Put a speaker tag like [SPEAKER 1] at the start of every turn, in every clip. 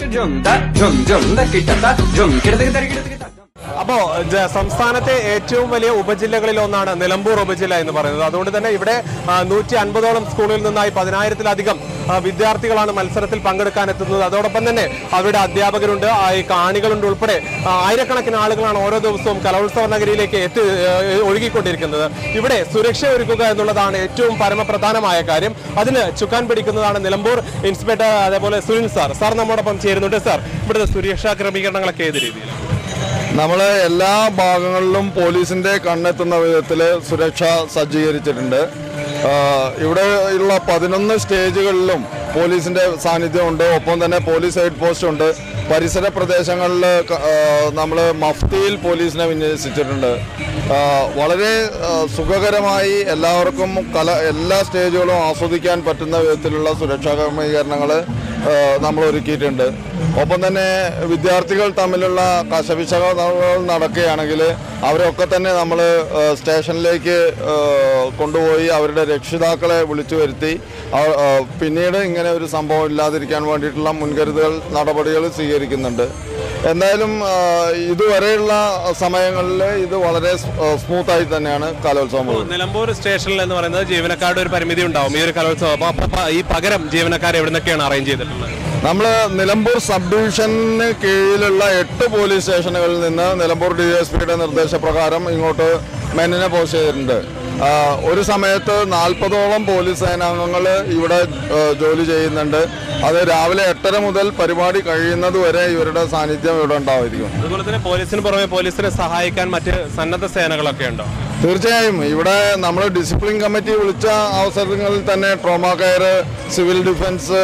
[SPEAKER 1] Jum da jum jum da kita ta jum kita kita kita kita.
[SPEAKER 2] അപ്പോ ജ- സംസ്ഥാനത്തെ ഏറ്റവും വലിയ ഉപജില്ലകളിൽ ഒന്നാണ് നിലമ്പൂർ ഉപജില്ല എന്ന് പറയുന്നത് അതുകൊണ്ട് തന്നെ ഇവിടെ നൂറ്റി അൻപതോളം സ്കൂളുകളിൽ നിന്നായി പതിനായിരത്തിലധികം ആ, വിദ്യാർത്ഥികളാണ് മത്സരത്തിൽ പങ്കെടുക്കാൻ എത്തുന്നത് അതോടൊപ്പം തന്നെ അവരുടെ അധ്യാപകരുണ്ട് ആ, ഈ കാണികളുണ്ട് ഉൾപ്പെടെ ആ, ആയിരക്കണക്കിന് ആളുകളാണ് ഓരോ ദിവസവും കലോത്സവ നഗരിയിലേക്ക് എത്തി ഏ, ഒഴുകിക്കൊണ്ടിരിക്കുന്നത് ഇവിടെ സുരക്ഷ ഒരുക്കുക എന്നുള്ളതാണ് ഏറ്റവും പരമപ്രധാനമായ കാര്യം അതിന് ചുക്കാൻ പിടിക്കുന്നതാണ് നിലമ്പൂർ ഇൻസ്പെക്ടർ അതേപോലെ സുനിൽ സാർ സാർ നമ്മോടൊപ്പം ചേരുന്നുണ്ട് സാർ ഇവിടുത്തെ സുരക്ഷാ ക്രമീകരണങ്ങളൊക്കെ ഏത് രീതിയിലാണ്
[SPEAKER 3] നമ്മൾ എല്ലാ ഭാഗങ്ങളിലും പോലീസിന്റെ കണ്ണെത്തുന്ന വിധത്തിൽ സുരക്ഷ സജ്ജീകരിച്ചിട്ടുണ്ട് ആ, ഇവിടെ ഉള്ള പതിനൊന്ന് സ്റ്റേജുകളിലും പോലീസിന്റെ സാന്നിധ്യമുണ്ട് ഒപ്പം തന്നെ പോലീസ് ഹെഡ് പോസ്റ്റ് ഉണ്ട് പരിസര പ്രദേശങ്ങളിൽ നമ്മൾ മഫ്തിയിൽ പോലീസിനെ വിന്യസിച്ചിട്ടുണ്ട് ആ, വളരെ ആ, സുഖകരമായി എല്ലാവർക്കും കല എല്ലാ സ്റ്റേജുകളും ആസ്വദിക്കാൻ പറ്റുന്ന വിധത്തിലുള്ള സുരക്ഷാ ക്രമീകരണങ്ങൾ നമ്മൾ ഒരുക്കിയിട്ടുണ്ട് ഒപ്പം തന്നെ വിദ്യാർത്ഥികൾ തമ്മിലുള്ള കശപിശകൾ നടക്കുകയാണെങ്കിൽ അവരൊക്കെ തന്നെ നമ്മൾ സ്റ്റേഷനിലേക്ക് ആ, കൊണ്ടുപോയി അവരുടെ രക്ഷിതാക്കളെ വിളിച്ചു വരുത്തി അവ- ആ, പിന്നീട് ഇങ്ങനെ ഒരു സംഭവം ഇല്ലാതിരിക്കാൻ വേണ്ടിയിട്ടുള്ള മുൻകരുതൽ നടപടികൾ സ്വീകരിക്കുന്നുണ്ട് എന്തായാലും ആ, ഇതുവരെയുള്ള സമയങ്ങളിൽ ഇത് വളരെ സ്മൂത്തായി തന്നെയാണ് കലോത്സവം പോകുന്നത്
[SPEAKER 2] നിലമ്പൂർ സ്റ്റേഷനിൽ എന്ന് പറയുന്നത് ജീവനക്കാരുടെ ഒരു പരിമിതി ഉണ്ടാവും ഈ ഒരു കലോത്സവം അപ്പൊ അപ്പൊ പ- ഈ പകരം ജീവനക്കാരെ എവിടെ നിന്നൊക്കെയാണ് അറേഞ്ച് ചെയ്തിട്ടുള്ളത്
[SPEAKER 3] നമ്മൾ നിലമ്പൂർ സബ് ഡിവിഷന് കീഴിലുള്ള എട്ട് പോലീസ് സ്റ്റേഷനുകളിൽ നിന്ന് നിലമ്പൂർ ഡി എസ് പിയുടെ നിർദ്ദേശപ്രകാരം ഇങ്ങോട്ട് മെന്നിനെ പോസ്റ്റ് ചെയ്തിട്ടുണ്ട് ആ, ഒരു സമയത്ത് നാൽപ്പതോളം പോലീസ് സേനാംഗങ്ങൾ ഇവിടെ ആ, ജോലി ചെയ്യുന്നുണ്ട് അത് രാവിലെ എട്ടര മുതൽ പരിപാടി കഴിയുന്നത് വരെ ഇവരുടെ സാന്നിധ്യം ഇവിടെ ഉണ്ടായിരിക്കും
[SPEAKER 2] അതുപോലെ തന്നെ പോലീസിന് പുറമെ പോലീസിനെ സഹായിക്കാൻ മറ്റ് സന്നദ്ധ സേനകളൊക്കെ ഉണ്ടോ
[SPEAKER 3] തീർച്ചയായും ഇവിടെ നമ്മൾ ഡിസിപ്ലിൻ കമ്മിറ്റി വിളിച്ച അവസരങ്ങളിൽ തന്നെ trauma care civil defence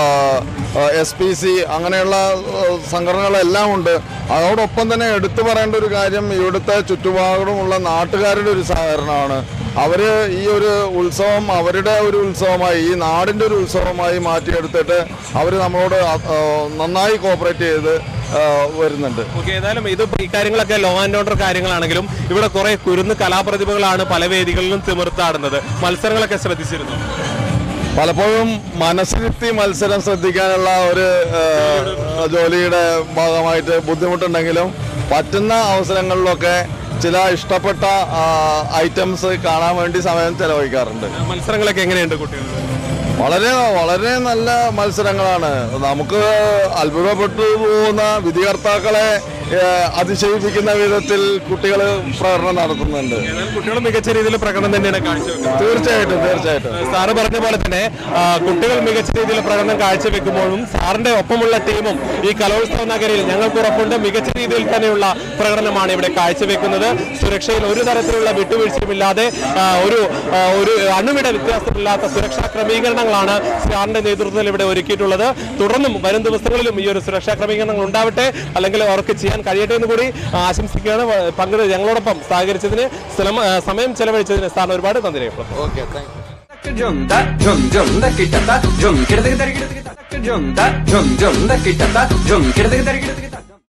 [SPEAKER 3] S P C അങ്ങനെയുള്ള ആ, സംഘടനകളെല്ലാം ഉണ്ട് അതോടൊപ്പം തന്നെ എടുത്തു പറയേണ്ട ഒരു കാര്യം ഇവിടുത്തെ ചുറ്റുപാടുമുള്ള നാട്ടുകാരുടെ ഒരു സഹകരണമാണ് അവര് ഈ ഒരു ഉത്സവം അവരുടെ ഒരു ഉത്സവമായി ഈ നാടിൻ്റെ ഒരു ഉത്സവമായി മാറ്റിയെടുത്തിട്ട് അവർ നമ്മളോട് ആ, ആ, നന്നായി കോപ്പറേറ്റ് ചെയ്ത് ആ, വരുന്നുണ്ട്
[SPEAKER 2] ഓക്കെ ഏതായാലും ഇത് ഈ കാര്യങ്ങളൊക്കെ ലോ ആൻഡ് ഓർഡർ കാര്യങ്ങളാണെങ്കിലും ഇവിടെ കുറെ കുരുന്ന് കലാപ്രതിഭകളാണ് പല വേദികളിലും തിമിർത്താടുന്നത് മത്സരങ്ങളൊക്കെ ശ്രദ്ധിച്ചിരുന്നു
[SPEAKER 3] പലപ്പോഴും മനസ്സിരുത്തി മത്സരം ശ്രദ്ധിക്കാനുള്ള ഒരു ആ, ജോലിയുടെ ഭാഗമായിട്ട് ബുദ്ധിമുട്ടുണ്ടെങ്കിലും പറ്റുന്ന അവസരങ്ങളിലൊക്കെ ചില ഇഷ്ടപ്പെട്ട ഐറ്റംസ് കാണാൻ വേണ്ടി സമയം ചെലവഴിക്കാറുണ്ട്
[SPEAKER 2] മത്സരങ്ങളൊക്കെ എങ്ങനെയുണ്ട് കുട്ടികൾ
[SPEAKER 3] വളരെ വളരെ നല്ല മത്സരങ്ങളാണ് നമുക്ക് അത്ഭുതപ്പെട്ടു പോകുന്ന വിധികർത്താക്കളെ ആ, അതിശയിപ്പിക്കുന്ന വിധത്തിൽ കുട്ടികൾ പ്രകടനം നടത്തുന്നുണ്ട്
[SPEAKER 2] ഏതായാലും കുട്ടികൾ മികച്ച രീതിയിൽ പ്രകടനം തന്നെയാണ് കാഴ്ചവെക്കുന്നത്
[SPEAKER 3] തീർച്ചയായിട്ടും തീർച്ചയായിട്ടും
[SPEAKER 2] സാറ് പറഞ്ഞ പോലെ തന്നെ ആ, കുട്ടികൾ മികച്ച രീതിയിൽ പ്രകടനം കാഴ്ചവെക്കുമ്പോഴും സാറിന്റെ ഒപ്പമുള്ള ടീമും ഈ കലോത്സവ നഗരിയിൽ ഞങ്ങൾക്ക് ഉറപ്പുണ്ട് മികച്ച രീതിയിൽ തന്നെയുള്ള പ്രകടനമാണ് ഇവിടെ കാഴ്ചവെക്കുന്നത് സുരക്ഷയിൽ ഒരു തരത്തിലുള്ള വിട്ടുവീഴ്ചയുമില്ലാതെ ആ, ഒരു ആ, ഒരു അണുവിട വ്യത്യാസമില്ലാത്ത സുരക്ഷാ ക്രമീകരണങ്ങളാണ് സാറിന്റെ നേതൃത്വത്തിൽ ഇവിടെ ഒരുക്കിയിട്ടുള്ളത് തുടർന്നും വരും ദിവസങ്ങളിലും ഈ ഒരു സുരക്ഷാ ക്രമീകരണങ്ങൾ ഉണ്ടാവട്ടെ അല്ലെങ്കിൽ അവർക്ക് ചെയ്യാൻ കഴിയട്ടെ എന്ന് കൂടി ആശംസിക്കുകയാണ് പങ്കെടു ഞങ്ങളോടൊപ്പം സഹകരിച്ചതിന് സ്ഥലം- ആ, സമയം ചെലവഴിച്ചതിന് സാറിന് ഒരുപാട് നന്ദി രേഖപ്പെടുത്തുന്നു
[SPEAKER 3] okay thank you
[SPEAKER 1] Jum da jum jum da kita ta jum kita kita kita. Jum da jum jum da kita ta jum kita kita kita.